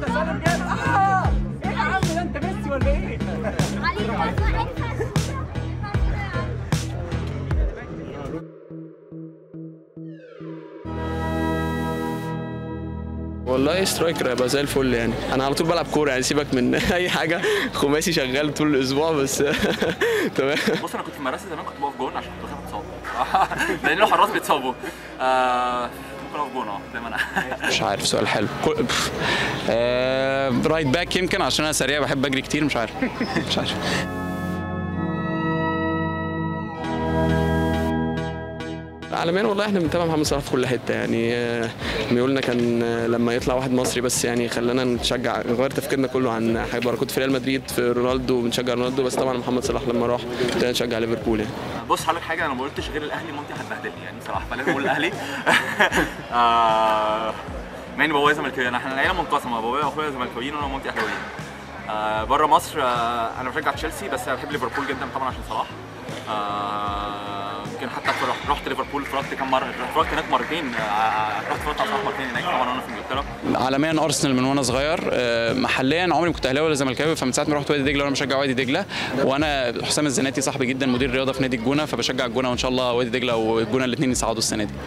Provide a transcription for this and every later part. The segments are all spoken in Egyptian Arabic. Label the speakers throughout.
Speaker 1: ده سالم جامد اه ايه يا عم ده انت ميسي ولا ايه؟
Speaker 2: والله سترايكر هيبقى زي الفل يعني انا على طول بلعب كوره يعني سيبك من اي حاجه خماسي شغال طول الاسبوع بس تمام
Speaker 3: بص انا كنت في المدرسه زمان كنت بقف جون عشان كنت بخاف اتصاب لان الحراس بيتصابوا آه ممكن اقف جون اه زي ما انا
Speaker 4: مش عارف سؤال حلو كل- بف. آه رايت باك يمكن عشان انا سريع بحب اجري كتير مش عارف مش عارف
Speaker 2: عالميا والله احنا بنتابع محمد صلاح في كل حته يعني آه، ميولنا كان آه، لما يطلع واحد مصري بس يعني خلانا نشجع نغير تفكيرنا كله عن حاجه انا كنت في ريال مدريد في رونالدو بنشجع رونالدو بس طبعا محمد صلاح لما راح ابتدينا نشجع ليفربول يعني
Speaker 3: بص هقول لك حاجه انا ما قلتش غير الاهلي مامتي هتبهدلني يعني صراحه فلازم اقول الاهلي آه مع ان بابايا زملكاوي انا احنا العيله منقسمه بابايا واخويا زملكاويين وانا ومامتي اهلاويين آه بره مصر آه انا بشجع تشيلسي بس انا بحب ليفربول جدا طبعا عشان صلاح آه يمكن حتى في- رحت- رحت ليفربول اتفرجت كام مره اتفرجت هناك مرتين آه رحت اتفرجت على صلاح مرتين هناك طبعا وانا في انجلترا
Speaker 4: عالميا ارسنال من وانا صغير آه، محليا عمري ما كنت اهلاوي ولا زملكاوي فمن ساعه ما رحت وادي دجله وانا بشجع وادي دجله وانا حسام الزناتي صاحبي جدا مدير رياضه في نادي الجونه فبشجع الجونه وان شاء الله وادي دجله والجونه الاثنين يصعدوا السنه دي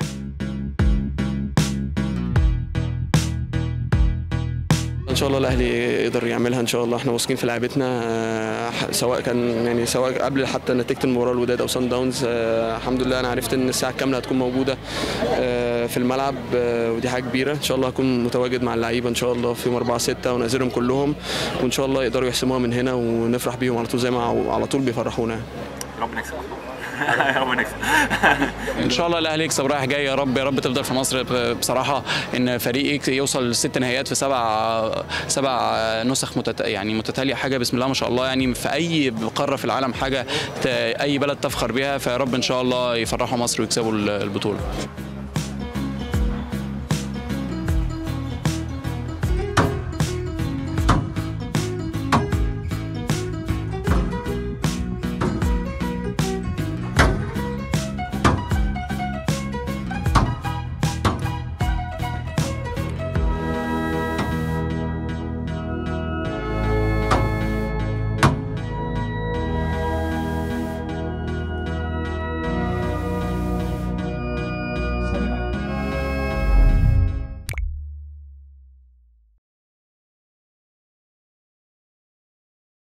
Speaker 2: ان شاء الله الاهلي يقدر يعملها ان شاء الله احنا واثقين في لعيبتنا آه، سواء كان يعني سواء قبل حتى نتيجه المباراه الوداد او سان داونز آه، الحمد لله انا عرفت ان الساعه الكامله هتكون موجوده آه، في الملعب آه، ودي حاجه كبيره ان شاء الله هكون متواجد مع اللعيبه ان شاء الله في يوم 4 6 ونازلهم كلهم وان شاء الله يقدروا يحسموها من هنا ونفرح بيهم على طول زي ما على طول بيفرحونا يعني.
Speaker 3: ربنا يكسب ربنا يكسب
Speaker 4: ان شاء الله الاهلي يكسب رايح جاي يا رب يا رب تفضل في مصر ب- بصراحه ان فريق يك- يوصل ست نهائيات في سبع سبع نسخ متت... يعني متتاليه حاجه بسم الله ما شاء الله يعني في اي قاره في العالم حاجه ت... اي بلد تفخر بها فيا رب ان شاء الله يفرحوا مصر ويكسبوا البطوله